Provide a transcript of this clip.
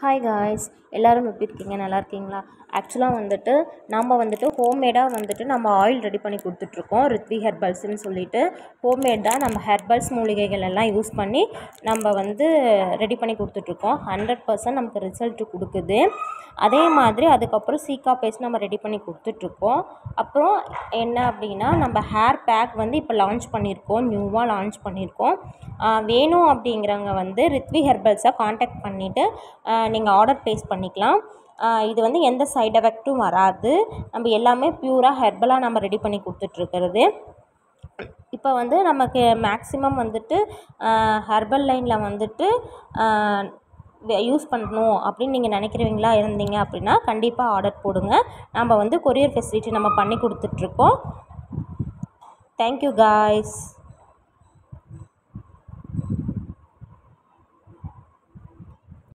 hi guys எல்லோரும் எப்படி இருக்கீங்க நல்லா இருக்கீங்களா ஆக்சுவலாக வந்துட்டு நம்ம வந்துட்டு ஹோம்மேடாக வந்துட்டு நம்ம ஆயில் ரெடி பண்ணி கொடுத்துட்ருக்கோம் ரித்வி ஹெர்பல்ஸ்னு சொல்லிட்டு ஹோம்மேடாக நம்ம ஹெர்பல்ஸ் மூலிகைகள் எல்லாம் யூஸ் பண்ணி நம்ம வந்து ரெடி பண்ணி கொடுத்துட்ருக்கோம் ஹண்ட்ரட் பர்சன்ட் நமக்கு ரிசல்ட் கொடுக்குது அதே மாதிரி அதுக்கப்புறம் சீக்கா பேஸ்ட் நம்ம ரெடி பண்ணி கொடுத்துட்ருக்கோம் அப்புறம் என்ன அப்படின்னா நம்ம ஹேர் பேக் வந்து இப்போ லான்ச் பண்ணியிருக்கோம் நியூவாக லான்ச் பண்ணியிருக்கோம் ஆஹ் வேணும் அப்படிங்கிறவங்க வந்து ரித்வி ஹெர்பல்ஸை காண்டாக்ட் பண்ணிவிட்டு நீங்கள் ஆர்டர் ப்ளேஸ் பண்ணிக்கலாம் ஆஹ் இது வந்து எந்த சைடு எஃபெக்ட்டும் வராது நம்ம எல்லாமே பியூராக ஹெர்பலாக நம்ம ரெடி பண்ணி கொடுத்துட்ருக்கிறது இப்போ வந்து நமக்கு மேக்ஸிமம் வந்துட்டு ஹெர்பல் லைனில் வந்துட்டு யூஸ் பண்ணணும் அப்படின்னு நீங்கள் நினைக்கிறவங்களா இருந்தீங்க அப்படின்னா கண்டிப்பாக ஆர்டர் போடுங்க நம்ம வந்து கொரியர் ஃபெசிலிட்டி நம்ம பண்ணி கொடுத்துட்ருக்கோம் தேங்க்யூ காய்ஸ்